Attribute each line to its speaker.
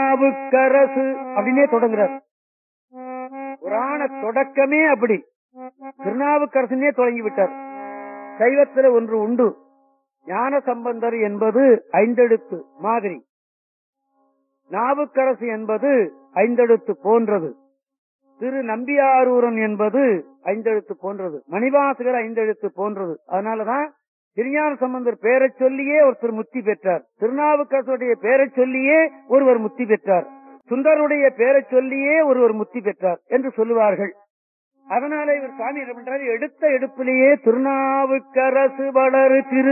Speaker 1: திருநாவுக்கரசு அப்படின்னே தொடங்குறார் புராண தொடக்கமே அப்படி திருநாவுக்கரசுனே தொடங்கி விட்டார் சைவத்துல ஒன்று உண்டு ஞான சம்பந்தர் என்பது ஐந்தெழுத்து மாதிரி நாவுக்கரசு என்பது ஐந்தெழுத்து போன்றது திரு நம்பியாரூரன் என்பது ஐந்தெழுத்து போன்றது மணிவாசகர் ஐந்தெழுத்து போன்றது அதனாலதான் திருஞான சம்பந்தர் பேரைச் சொல்லியே ஒருத்தர் முத்தி பெற்றார் திருநாவுக்கரசுடைய பேரைச் சொல்லியே ஒருவர் முத்தி பெற்றார் சுந்தருடைய பேரைச் சொல்லியே ஒருவர் முத்தி பெற்றார் என்று சொல்லுவார்கள் அதனால இவர் சாமி என்ன பண்றாரு எடுத்த எடுப்பிலேயே திருநாவுக்கரசு வளரு திரு